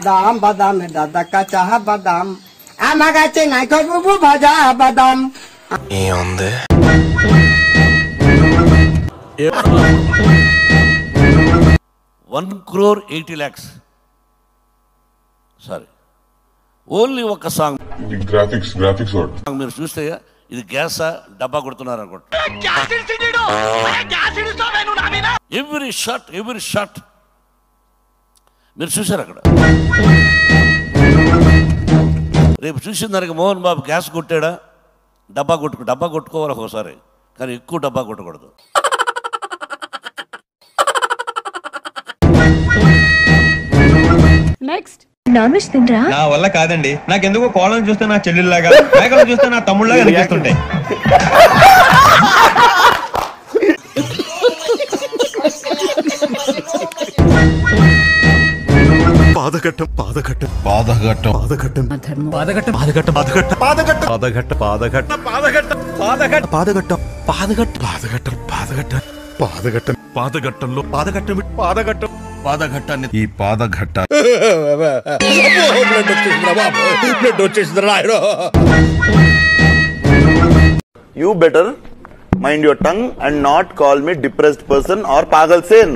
badam badam dadaka chaha badam amaga chengai ko bubu bhaja badam ఏముంది one crore eighty lakhs sorry only ఒక song graphics graphics వాడు song మీరు చూస్తే ఇది గ్యాసా డబ్బా కొడుతున్నారు అనుకుంటా ఎవ్రీ షాట్ ఎవ్రీ షాట్ మీరు చూశారు అక్కడ రేపు చూసిన దానికి మోహన్ బాబు గ్యాస్ కొట్టాడా డబ్బా కొట్టుకు డబ్బా కొట్టుకోవాలి ఒకసారి కానీ ఎక్కువ డబ్బా కొట్టకూడదు నెక్స్ట్ నాన్ వెజ్ తినరా నా వల్ల కాదండి నాకెందుకో కోళ్ళని చూస్తే నా చెల్లెళ్ళలాగా మేకలను చూస్తే నా తమ్ముళ్ళగా అనిపిస్తుంటాయి పాదఘట్టం పాదఘట్టం పాదఘట్టం పాదఘట్టం పాదఘట్టం పాదఘట్టం పాదఘట్టం పాదఘట్టం పాదఘట్టం పాదఘట్టం పాదఘట్టం పాదఘట్టం పాదఘట్టం పాదఘట్టం పాదఘట్టం పాదఘట్టం పాదఘట్టంలో పాదఘట్టం పాదఘట్టం పాదఘట్టాన్ని ఈ పాదఘట్ట బ్లడ్ వచ్చేసింది రాయడం You better mind your tongue and not call me depressed person or pagal sen.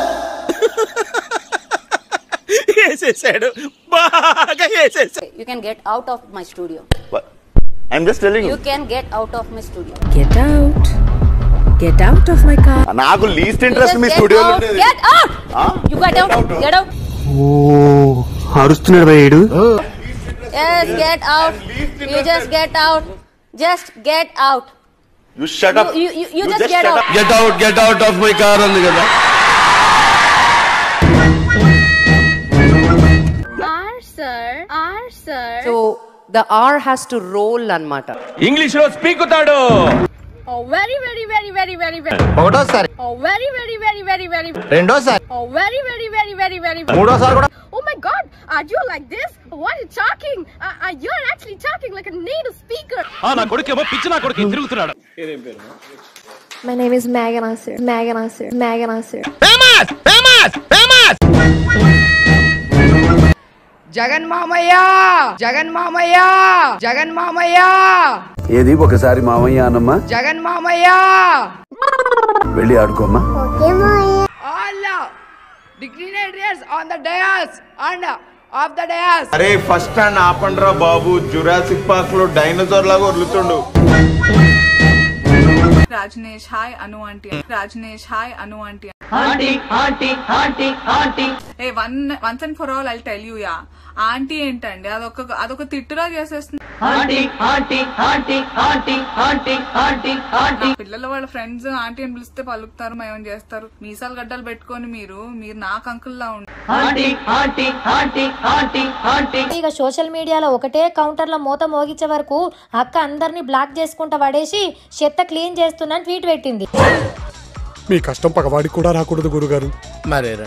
వేసేసాడు బాగా వేసేసాడు you can get out of my studio What? I'm just telling you you. Can get out of my studio get out get out of my car నాకు least interest మీ స్టూడియోలో ఉండేది get out Huh? You get out get out అరుస్తున్నాడు వేడు yes get out you just get out just get out You shut up. you you you just get shut out up. Get out get out of my car ఉంది కదా so the R has to roll అన్నమాట English లో స్పీకుతాడు oh very very very very very very ఒకటోసారి oh very very very very very రెండోసారి oh very very very very very మూడోసారి కూడా Oh my god, are you like this? What are you talking? Uh, uh, you're actually talking like a native speaker. నా కొడుకేమో పిచ్చి నా కొడుకు తిరుగుతున్నాడు my name is మ్యాగన్ ఆసర్ మ్యాగన్ ఆసర్ మ్యాగన్ ఆసర్ జగన్ మామయ్య జగన్ మామయ్య జగన్ మామయ్య ఏది ఒకసారి మామయ్య అనమ్మా జగన్ మామయ్య వెళ్ళి ఆడుకోమ్మా all dignitaries on the dais and of the dais అరే ఫస్ట్ స్టాండ్ ఆపండ్రా బాబు జురాసిక్ పార్క్ లో డైనోసార్ లాగా వదులుతుండు Rajanesh hi Anu aunty Rajanesh hi Anu aunty a one once and for all I tell you ya aunty ఏంటండి అదొక అదొక తిట్టులా చేసేస్తుంది నా పిల్లల వాళ్ళ ఫ్రెండ్స్ ఆంటీ అని పిలిస్తే పలుకుతారు మేము చేస్తారు మీసాలు గడ్డలు పెట్టుకొని మీరు మీరు నాకు అంకుల్లా ఉంటారు ఇక సోషల్ మీడియాలో ఒకటే కౌంటర్లో మూత మోగించే వరకు అక్క అందరినీ బ్లాక్ చేసుకుంటా పడేసి చెత్త క్లీన్ చేస్తున్నా ట్వీట్ పెట్టింది మీ కష్టం పగవాడికి కూడా రాకూడదు గురుగారు మరేరా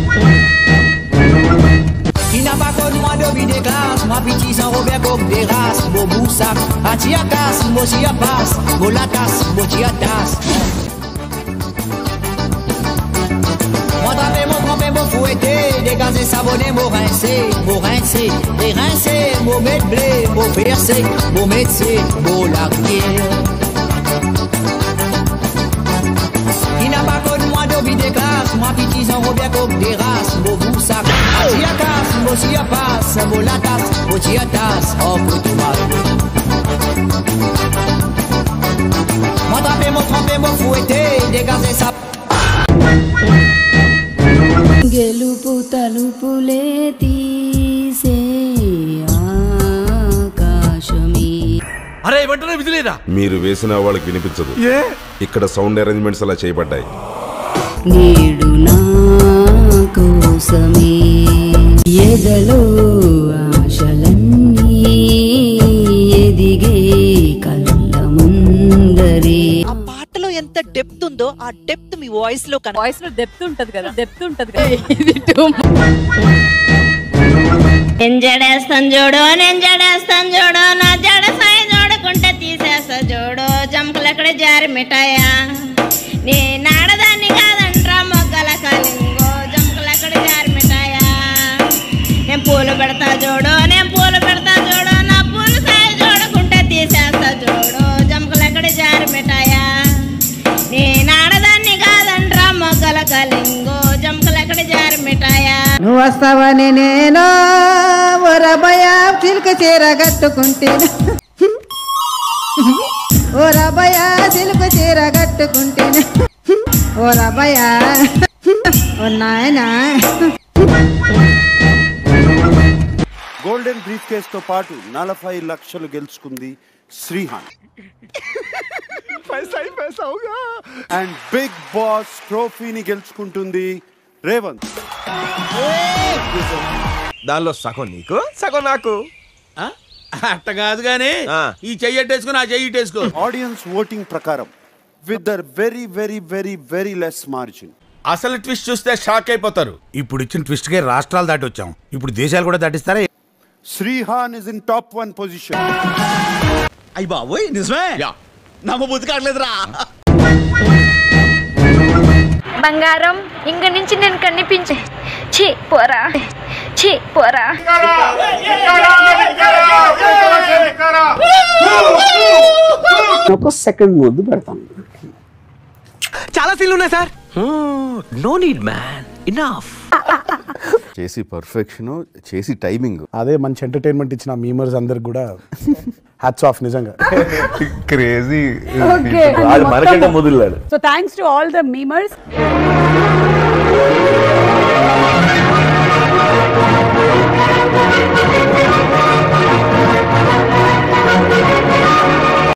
గెలుపు తలుపులే తీసే ఆకాశమే అరే వెంటనే విదిలేదా మీరు వేసిన వాళ్ళకి వినిపించదు ఇక్కడ సౌండ్ అరేంజ్మెంట్స్ అలా చేయబడ్డాయి నేడు నా కోసమే ఎదలో ఆశలన్నీ ఎదిగే కళ్ళ ముందరే ఆ పాటలో ఎంత డెప్త్ ఉందో ఆ డెప్త్ మీ వాయిస్ లో వాయిస్ లో డెప్త్ ఉంటది కదా డెప్త్ ఉంటది కదా నేను జడేస్తాను చూడు నేను జడేస్తాను చూడు నా జడ సాయి చూడకుంటే తీసేస్తా చూడు జంకులెక్కడ జారి మిఠాయా నీ నాడదాన్ని కాదంట్రా మొగ్గల కలింగో జంకులెక్కడ జారి మిఠాయా నేను పూలు బాలింగో జంకలక్కడ జారి మిఠాయా నువ్వు వస్తావని నేను ఓ రబయ చిలుక చీర కట్టుకుంటే ఓ రబయ చిలుక చీర కట్టుకుంటే ఓ రబయ ఓ నాయనా గోల్డెన్ బ్రీఫ్ కేస్ తో పాటు నలభై లక్షలు గెలుచుకుంది శ్రీహాన్ అండ్ బిగ్ బాస్ ట్రోఫీని గెలుచుకుంటుంది రేవంత్ దానిలో సగం నీకు సగం నాకు అట్ట కాదు గానీ ఈ చెయ్యట్టేసుకుని ఆ చెయ్యిట్టేసుకో ఆడియన్స్ ఓటింగ్ ప్రకారం with the very very very very less margin అసలు ట్విస్ట్ చూస్తే షాక్ అయిపోతారు ఇప్పుడు ఇచ్చిన ట్విస్ట్ కి రాష్ట్రాలు దాటి వచ్చాం ఇప్పుడు దేశాలు కూడా దాటిస్తారా Srihan is in top one position అయ్యి బాబోయ్ నిజమే నమ్మ బుద్ధి కావట్లేదురా బంగారం ఇంక నుంచి నేను కనిపించే ఛీ పోరా ఛీ పోరా ఒక సెకండ్ ముద్దు పెడతాను చాలా సీన్లు ఉన్నాయి sir no need man enough చేసి పర్ఫెక్షన్ చేసి టైమింగ్ అదే మంచి ఎంటర్టైన్మెంట్ ఇచ్చిన మీమర్స్ అందరికి కూడా హ్యాట్స్ ఆఫ్ నిజంగా క్రేజీ Okay. మనకంటే మొదలు So thanks to all the memers.